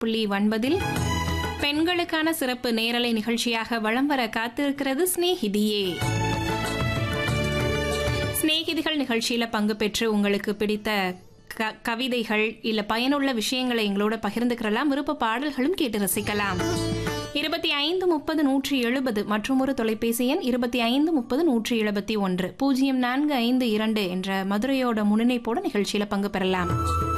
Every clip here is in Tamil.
புள்ளி ஒன்பதில் பெண்களுக்கான சிறப்பு நேரலை நிகழ்ச்சியாக வலம் வர காத்திருக்கிறது ஸ்நேகிதியே ஸ்நேகிதிகள் நிகழ்ச்சியில பங்கு பெற்று உங்களுக்கு பிடித்த க- கவிதைகள் இல்ல பயனுள்ள விஷயங்களை எங்களோட பகிர்ந்துக்கிறலாம் விருப்ப பாடல்களும் கேட்டு ரசிக்கலாம் இருபத்தி ஐந்து முப்பது நூற்றி எழுபது மற்றும் ஒரு தொலைபேசி எண் இருபத்தி ஐந்து முப்பது நூற்றி எழுபத்தி ஒன்று பூஜ்ஜியம் நான்கு ஐந்து இரண்டு என்ற மதுரையோட முன்னிணைப்போட நிகழ்ச்சியில பங்கு பெறலாம்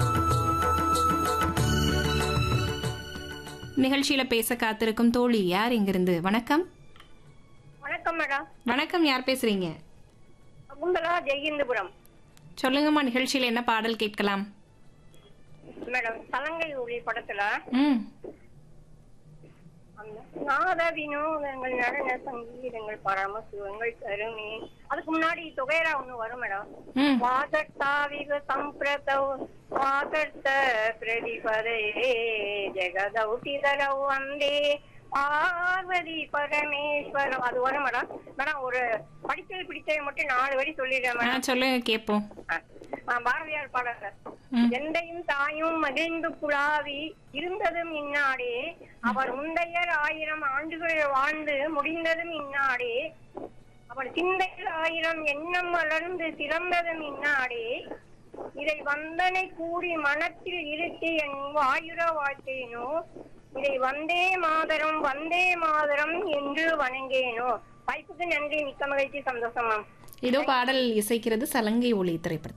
நிகழ்ச்சியில பேச காத்திருக்கும் தோழி யார் இங்கிருந்து வணக்கம் வணக்கம் மேடம் வணக்கம் யார் பேசுறீங்க குந்தலா ஜெயகிந்தபுரம் சொல்லுங்கம்மா நிகழ்ச்சியில என்ன பாடல் கேட்கலாம் மேடம் சலங்கை ஒளி படத்துல ம் அந்த நாத வினோதங்கள் நடன சங்கீதங்கள் பரமசிவங்கள் தருமே அதுக்கு முன்னாடி தொகைரா ஒண்ணு வரும் மேடம் ம் வாசத்தாவிக சம்பிரதௌ வாசத்த பிரதிபதே ஜெகதௌட்டிதரௌ வந்தே பார்வதி பரமேஸ்வரம் அது வரும் மேடம் மேடம் ஒரு படித்தல் பிடித்ததை மட்டும் நாலு வரி சொல்லிடுறேன் மேடம் ஆ சொல்லுங்க கேட்போம் ஆ, பாரதியார் பாடல் ம். எந்தையும் தாயும் மகிழ்ந்து புலாவி இருந்ததும் இன்னாடே அவர் முந்தையர் ஆயிரம் ஆண்டுகள் வாழ்ந்து முடிந்ததும் இன்னாடே அவர் சிந்தையில் ஆயிரம் எண்ணம் வளர்ந்து சிறந்ததும் இன்னாடே இதை வந்தனை கூறி மனத்தில் இருத்தி என் வாயுர வாழ்த்தேனோ இதை வந்தே மாதரம் வந்தே மாதரம் என்று வணங்கேனோ வாய்ப்புக்கு நன்றி மிக்க மகிழ்ச்சி சந்தோஷம் மேம் இதோ பாடல் இசைக்கிறது சலங்கை ஒளி திரைப்படம்